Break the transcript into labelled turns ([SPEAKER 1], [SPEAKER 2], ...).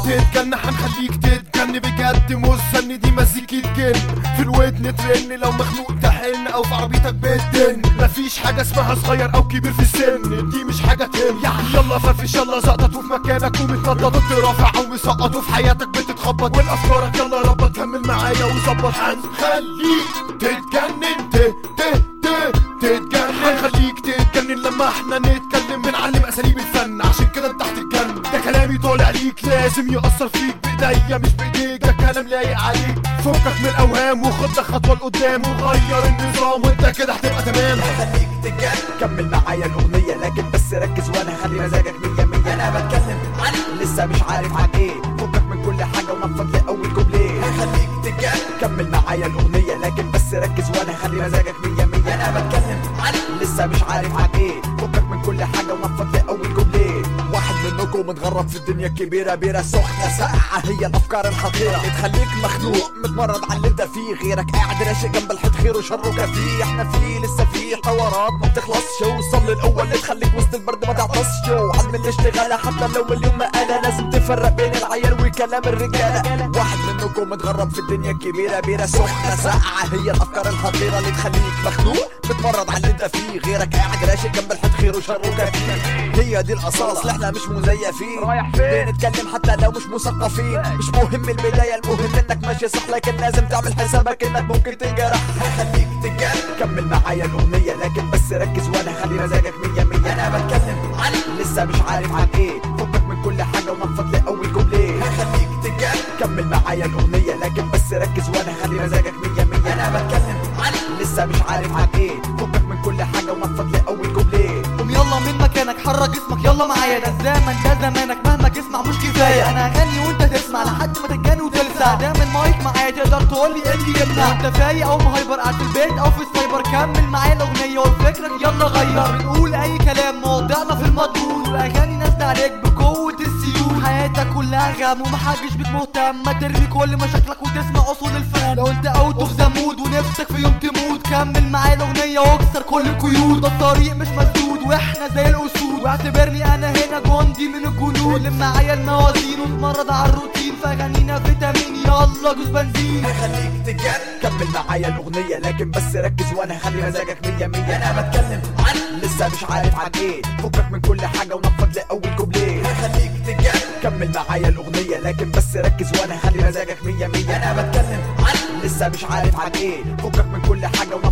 [SPEAKER 1] تتجن هنخليك تتجن بجد مستني دي مزيكة جن في الودن ترن لو مخنوق تحن او في عربيتك بتدن مفيش حاجة اسمها صغير او كبير في السن دي مش حاجة تم يلا فرفش يلا زقطط وفي مكانك ومتنطط وبترافع او مسقط وفي حياتك بتتخبط والافكارك يلا ربط كمل معايا وظبط هنخليك تتجنن ت ت ت تتجنن هنخليك تتجنن لما احنا نتكلم بنعلم اساليب الفن عشان كده انت هتتجنن ده كلامي طالع ليك لازم يأثر فيك بايديا مش بايديك ده كلام لايق عليك فكك من الاوهام وخد لك خطوه لقدام وغير النظام وانت كده هتبقى تمام
[SPEAKER 2] خليك تتكلم كمل معايا الاغنيه لكن بس ركز وانا هخلي مزاجك مية مية انا بتكلم عن لسه مش عارف عن ايه فكك من كل حاجه ونفض لاول كوبليه خليك تتكلم كمل معايا الاغنيه لكن بس ركز وانا هخلي مزاجك مية مية انا بتكلم عن لسه مش عارف عن ايه فكك من كل حاجه ونفض لاول كوبليه واحد منكم متغرب في الدنيا الكبيره بيره سخنه ساقعه هي الافكار الخطيره بتخليك مخنوق متمرد على اللي انت فيه غيرك قاعد راشق جنب الحيط خير وشر كفيه احنا فيه لسه فيه حوارات ما بتخلصش وصل للاول اللي تخليك وسط البرد ما تعطسش وعلم الاشتغال حتى لو مليون مقاله لازم تفرق بين العيال وكلام الرجاله واحد منكم متغرب في الدنيا الكبيره بيره سخنه ساقعه هي الافكار الخطيره اللي تخليك مخنوق متمرد على اللي انت فيه غيرك قاعد راشق جنب الحيط خير وشر كفيه هي دي الاصاله اصل احنا مش مزيفين
[SPEAKER 3] رايح فين؟
[SPEAKER 2] بنتكلم حتى لو مش مثقفين مش مهم البدايه المهم انك ماشي صح لكن لازم تعمل حسابك انك ممكن تنجرح هخليك تتكلم كمل معايا الاغنيه لكن بس ركز وانا هخلي مزاجك مية مية انا بتكلم عن لسه مش عارف عن ايه فكك من كل حاجه ونفض لاول كوبليه هخليك تتكلم كمل معايا الاغنيه لكن بس ركز وانا هخلي مزاجك مية مية انا بتكلم عن لسه مش عارف عن ايه فكك من كل حاجه ونفض لاول كوبليه
[SPEAKER 4] قوم يلا من مكانك حرك جسمك يلا معايا ده الزمن ده زمانك مهما تسمع مش كفايه انا هغني وانت تسمع لحد ما تتجن وتلسع دام المايك معايا تقدر تقول لي ايه اللي يمنع انت فايق او مهايبر قاعد في البيت او في السايبر كمل معايا الاغنيه وفكرك يلا غير بنقول اي كلام مواضيعنا في المضمون واغاني نازله عليك بقوه السيول حياتك كلها غم ومحدش بيك مهتم ما ترمي كل مشاكلك وتسمع اصول الفن لو انت اوت اوف ذا مود ونفسك في يوم تموت كمل معايا الاغنيه واكسر كل القيود ده الطريق مش مسدود واحنا زي الاسود واعتبرني انا هنا جندي من الجنود اللي معايا الموازين واتمرد على الروتين فاغانينا فيتامين يلا دوس بنزين
[SPEAKER 2] خليك تتكلم كمل معايا الاغنيه لكن بس ركز وانا هخلي مزاجك مية مية انا بتكلم عن لسه مش عارف عن ايه فكك من كل حاجه ونفض لاول كوبليه خليك تتكلم كمل معايا الاغنيه لكن بس ركز وانا هخلي مزاجك مية مية انا بتكلم عن لسه مش عارف عن ايه فكك من كل حاجه ونفض